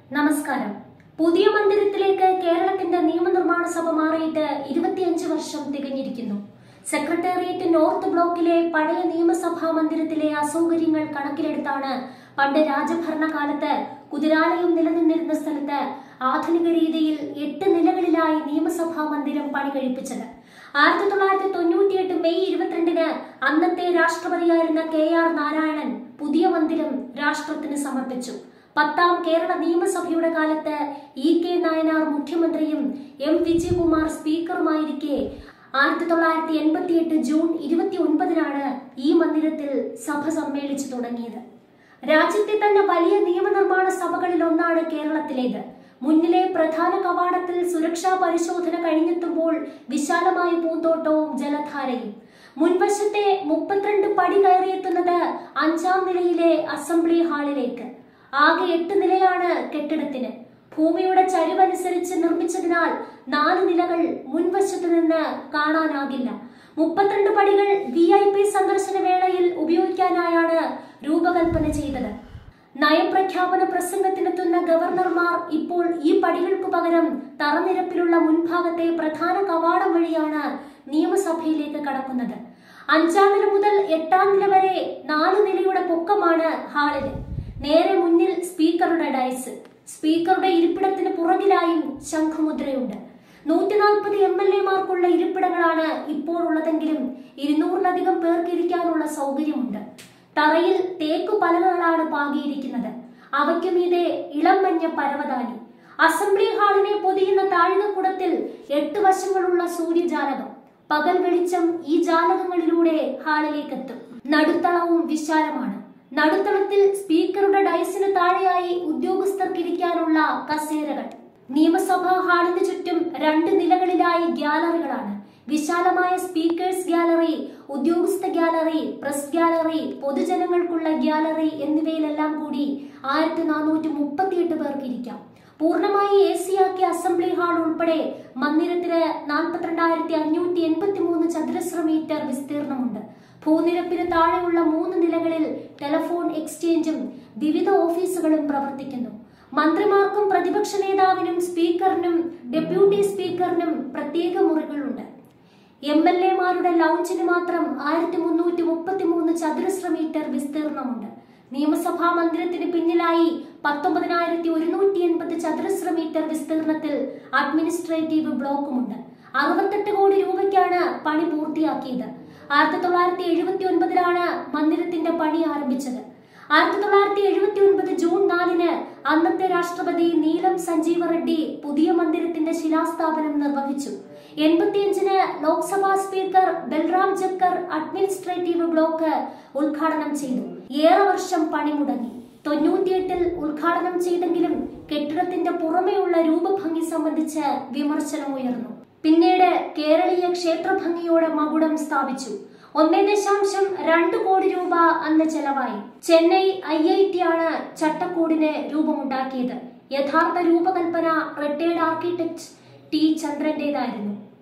നമസ്കാരം പുതിയ മന്ദിരത്തിലേക്ക് കേരളത്തിന്റെ നിയമനിർമ്മാണ സഭ മാറിയിട്ട് ഇരുപത്തിയഞ്ച് വർഷം തികഞ്ഞിരിക്കുന്നു സെക്രട്ടേറിയറ്റ് നോർത്ത് ബ്ലോക്കിലെ പഴയ നിയമസഭാ മന്ദിരത്തിലെ അസൗകര്യങ്ങൾ കണക്കിലെടുത്താണ് പണ്ട് രാജഭരണകാലത്ത് കുതിരാലയം നിലനിന്നിരുന്ന സ്ഥലത്ത് ആധുനിക രീതിയിൽ എട്ട് നിലകളിലായി നിയമസഭാ മന്ദിരം പണി കഴിപ്പിച്ചത് ആയിരത്തി തൊള്ളായിരത്തി തൊണ്ണൂറ്റിയെട്ട് മെയ് ഇരുപത്തിരണ്ടിന് അന്നത്തെ രാഷ്ട്രപതിയായിരുന്ന കെ ആർ നാരായണൻ പുതിയ മന്ദിരം രാഷ്ട്രത്തിന് സമർപ്പിച്ചു പത്താം കേരള നിയമസഭയുടെ കാലത്ത് ഇ കെ നായനാർ മുഖ്യമന്ത്രിയും എം വിജയകുമാർ സ്പീക്കറുമായിരിക്കെ ആയിരത്തി തൊള്ളായിരത്തി എൺപത്തിയെട്ട് ജൂൺ ഇരുപത്തി ഒൻപതിനാണ് ഈ മന്ദിരത്തിൽ സഭ സമ്മേളിച്ചു തുടങ്ങിയത് രാജ്യത്തെ തന്നെ വലിയ നിയമനിർമ്മാണ സഭകളിൽ ഒന്നാണ് കേരളത്തിലേത് മുന്നിലെ പ്രധാന കവാടത്തിൽ സുരക്ഷാ പരിശോധന കഴിഞ്ഞെത്തുമ്പോൾ വിശാലമായ പൂന്തോട്ടവും ജലധാരയും മുൻവശത്തെ മുപ്പത്തിരണ്ട് പടി കയറിയെത്തുന്നത് അഞ്ചാം നിലയിലെ അസംബ്ലി ഹാളിലേക്ക് ആകെ എട്ട് നിലയാണ് കെട്ടിടത്തിന് ഭൂമിയുടെ ചരിവനുസരിച്ച് നിർമ്മിച്ചതിനാൽ നാല് നിലകൾ മുൻവശത്ത് നിന്ന് കാണാനാകില്ല മുപ്പത്തിരണ്ട് പടികൾ വി ഐ പി സന്ദർശന വേളയിൽ ഉപയോഗിക്കാനായാണ് രൂപകൽപ്പന ചെയ്തത് നയപ്രഖ്യാപന പ്രസംഗത്തിനെത്തുന്ന ഗവർണർമാർ ഇപ്പോൾ ഈ പടികൾക്ക് പകരം തറനിരപ്പിലുള്ള മുൻഭാഗത്തെ പ്രധാന കവാടം വഴിയാണ് നിയമസഭയിലേക്ക് കടക്കുന്നത് അഞ്ചാം നില മുതൽ എട്ടാം നില വരെ നാല് നിലയുടെ പൊക്കമാണ് ഹാളിന് നേരെ മുന്നിൽ സ്പീക്കറുടെ ഡയസ് സ്പീക്കറുടെ ഇരിപ്പിടത്തിന് പുറകിലായും ശംഖുമുദ്രയുണ്ട് നൂറ്റി നാൽപ്പത് എം എൽ എമാർക്കുള്ള ഇരിപ്പിടങ്ങളാണ് ഇപ്പോഴുള്ളതെങ്കിലും ഇരുന്നൂറിലധികം പേർക്ക് ഇരിക്കാനുള്ള സൗകര്യമുണ്ട് തറയിൽ തേക്കു പലകകളാണ് പാകിയിരിക്കുന്നത് അവയ്ക്ക് മീതെ ഇളം മഞ്ഞ പരവതാനി അസംബ്ലി ഹാളിനെ പൊതിയുന്ന താഴ്ന്നക്കുടത്തിൽ എട്ട് വശങ്ങളുള്ള സൂര്യജാലകം പകൽ വെളിച്ചം ഈ ജാലകങ്ങളിലൂടെ ഹാളിലേക്കെത്തും നടുത്തളവും വിശാലമാണ് നടുത്തളത്തിൽ സ്പീക്കറുടെ ഡയസിന് താഴെയായി ഉദ്യോഗസ്ഥർക്ക് ഇരിക്കാനുള്ള കസേരകൾ നിയമസഭാ ഹാളിന് ചുറ്റും രണ്ട് നിലകളിലായി ഗ്യാലറികളാണ് വിശാലമായ സ്പീക്കേഴ്സ് ഗ്യാലറി ഉദ്യോഗസ്ഥ ഗ്യാലറി പ്രസ് ഗ്യാലറി പൊതുജനങ്ങൾക്കുള്ള ഗ്യാലറി എന്നിവയിലെല്ലാം കൂടി ആയിരത്തി നാനൂറ്റി മുപ്പത്തിയെട്ട് പേർക്ക് ഇരിക്കാം പൂർണ്ണമായി എ സിയാക്കിയ അസംബ്ലി ഹാൾ ഉൾപ്പെടെ മന്ദിരത്തിന് നാൽപ്പത്തിരണ്ടായിരത്തി അഞ്ഞൂറ്റി എൺപത്തി മൂന്ന് ചതുരശ്ര മീറ്റർ വിസ്തീർണമുണ്ട് ഭൂനിരപ്പിന് താഴെയുള്ള മൂന്ന് നിലകളിൽ ടെലഫോൺ എക്സ്ചേഞ്ചും വിവിധ ഓഫീസുകളും പ്രവർത്തിക്കുന്നു മന്ത്രിമാർക്കും പ്രതിപക്ഷ നേതാവിനും സ്പീക്കറിനും ഡെപ്യൂട്ടി സ്പീക്കറിനും പ്രത്യേക മുറികളുണ്ട് എം എൽ എമാരുടെ ലൗഞ്ചിന് മാത്രം ആയിരത്തി മുന്നൂറ്റി മുപ്പത്തി മൂന്ന് ചതുരശ്ര മീറ്റർ വിസ്തീർണമുണ്ട് നിയമസഭാ മന്ദിരത്തിന് പിന്നിലായി പത്തൊമ്പതിനായിരത്തി ഒരുന്നൂറ്റി എൺപത് ചതുരശ്ര മീറ്റർ വിസ്തീർണത്തിൽ അഡ്മിനിസ്ട്രേറ്റീവ് ബ്ലോക്കുമുണ്ട് അറുപത്തെട്ട് കോടി രൂപയ്ക്കാണ് പണി പൂർത്തിയാക്കിയത് ആയിരത്തി തൊള്ളായിരത്തി എഴുപത്തി ഒൻപതിലാണ് മന്ദിരത്തിന്റെ പണി ആരംഭിച്ചത് ആയിരത്തി തൊള്ളായിരത്തി എഴുപത്തി ഒൻപത് ജൂൺ നാലിന് അന്നത്തെ രാഷ്ട്രപതി നീലം സഞ്ജീവ റെഡ്ഡി പുതിയ മന്ദിരത്തിന്റെ ശിലാസ്ഥാപനം നിർവഹിച്ചു എൺപത്തിയഞ്ചിന് Lok Sabha speaker Balram Jakhar administrative block ഉദ്ഘാടനം ചെയ്തു ഏറെ വർഷം പണി മുടങ്ങി തൊണ്ണൂറ്റിയെട്ടിൽ ഉദ്ഘാടനം ചെയ്തെങ്കിലും കെട്ടിടത്തിന്റെ പുറമെയുള്ള രൂപഭംഗി സംബന്ധിച്ച് വിമർശനമുയർന്നു പിന്നീട് കേരളീയ ക്ഷേത്രഭംഗിയോടെ മകുടം സ്ഥാപിച്ചു ഒന്നേ ദശാംശം രണ്ട് കോടി രൂപ അന്ന് ചെലവായി ചെന്നൈ ഐ ഐ ടി ആണ് ചട്ടക്കൂടിന് രൂപമുണ്ടാക്കിയത് യഥാർത്ഥ രൂപകൽപ്പന റിട്ടയർഡ് ആർക്കിടെക്ട് ടി ചന്ദ്രന്റേതായിരുന്നു